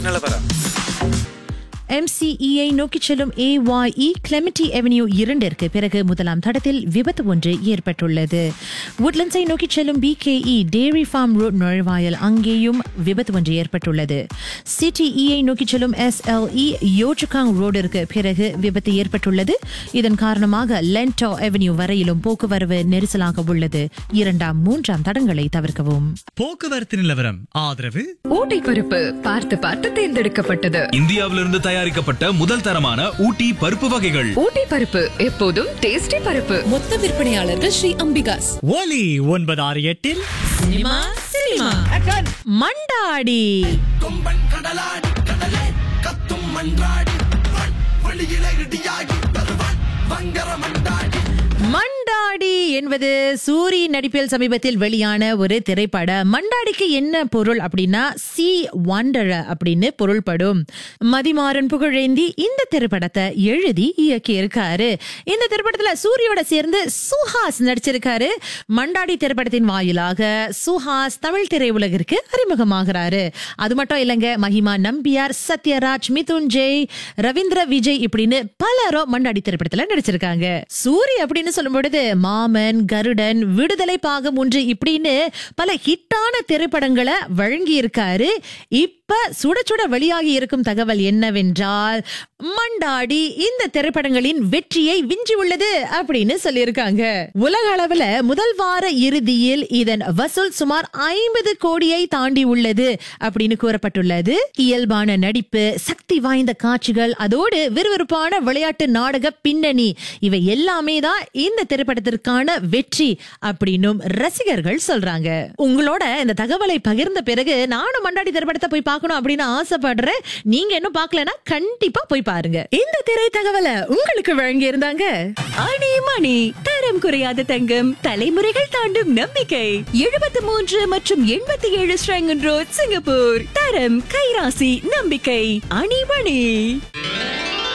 நிலவரம் எம்சிஇயை நோக்கிச் செல்லும் ஏஒய்இ கிளெமிட்டி அவென்யூ இரண்டிற்கு பிறகு முதலாம் தடத்தில் விபத்து ஒன்று ஏற்பட்டுள்ளது உட்லண்ட்ஸை நோக்கிச் செல்லும் பிகேஇ டேரி ஃபார்ம் ரோட் நுழைவாயல் அங்கேயும் விபத்து ஒன்று ஏற்பட்டுள்ளது சிடிஇயை நோக்கிச் செல்லும் எஸ்எல்இ யோச்சுகாங் ரோடிற்கு பிறகு விபத்து ஏற்பட்டுள்ளது இதன் காரணமாக லென்டோ அவென்யூ வரையிலும் போக்குவரவு நெரிசலாக உள்ளது இரண்டாம் மூன்றாம் தடங்களை தவிர்க்கவும் போக்குவரத்து நிலவரம் ஆதரவு ஊட்டி பருப்பு பார்த்து பார்த்து தேர்ந்தெடுக்கப்பட்டது இந்தியாவிலிருந்து தயாரிக்கப்பட்ட முதல் தரமான ஊட்டி பருப்பு வகைகள் ஊட்டி பருப்பு எப்போதும் டேஸ்டி பருப்பு மொத்த விற்பனையாளர்கள் ஸ்ரீ அம்பிகாஸ் ஒலி ஒன்பது ஆறு எட்டில் சினிமா சினிமா மண்டாடி கொம்பன் கடலாடி கடலே கத்தும் மன்றாடி வன் வெளியில இடியாகி வருவான் வங்கர மண்டாடி மண்டாடி என்பது சூரி நடிப்பில் சமீபத்தில் வெளியான ஒரு திரைப்படம் மண்டாடிக்கு என்ன பொருள் அப்படின்னா சி வண்டர அப்படின்னு பொருள்படும் மதிமாறன் புகழேந்தி இந்த திரைப்படத்தை எழுதி இயக்கி இருக்காரு இந்த திரைப்படத்துல சூரியோட சேர்ந்து சுஹாஸ் நடிச்சிருக்காரு மண்டாடி திரைப்படத்தின் வாயிலாக சுஹாஸ் தமிழ் திரையுலகிற்கு அறிமுகமாகிறாரு அது மட்டும் இல்லைங்க மஹிமா நம்பியார் சத்யராஜ் மிதுன் ஜெய் ரவீந்திர விஜய் இப்படின்னு பலரும் மண்டாடி திரைப்படத்துல நடிச்சிருக்காங்க சூரி அப்படின்னு சொல்லும் பொழுது மாமன் கருடன் விடுதலை பாகம் ஒன்று இப்படின்னு பல ஹிட்டான திரைப்படங்களை வழங்கி இருக்காரு இப்ப சுட சுட வெளியாகி இருக்கும் தகவல் என்னவென்றால் மண்டாடி இந்த திரைப்படங்களின் வெற்றியை விஞ்சி உள்ளது அப்படின்னு சொல்லியிருக்காங்க உலக அளவுல முதல் வார இறுதியில் இதன் வசூல் சுமார் ஐம்பது கோடியை தாண்டி உள்ளது அப்படின்னு கூறப்பட்டுள்ளது இயல்பான நடிப்பு சக்தி வாய்ந்த காட்சிகள் அதோடு விறுவிறுப்பான விளையாட்டு நாடக பின்னணி இவை எல்லாமே தான் இந்த திரைப்படத்திற்கான வெற்றி அப்படின்னும் ரசிகர்கள் சொல்றாங்க உங்களோட இந்த தகவலை பகிர்ந்த பிறகு நானும் மண்டாடி திரைப்படத்தை போய் பார்க்கணும் அப்படின்னு ஆசைப்படுறேன் நீங்க இன்னும் பார்க்கலனா கண்டிப்பா போய் பாருங்க இந்த திரை தகவலை உங்களுக்கு வழங்கி இருந்தாங்க அணி மணி தரம் குறையாத தங்கம் தலைமுறைகள் தாண்டும் நம்பிக்கை எழுபத்தி மூன்று மற்றும் எண்பத்தி ஏழு ஸ்ரங்கன் ரோட் சிங்கப்பூர் தரம் கைராசி நம்பிக்கை அணிமணி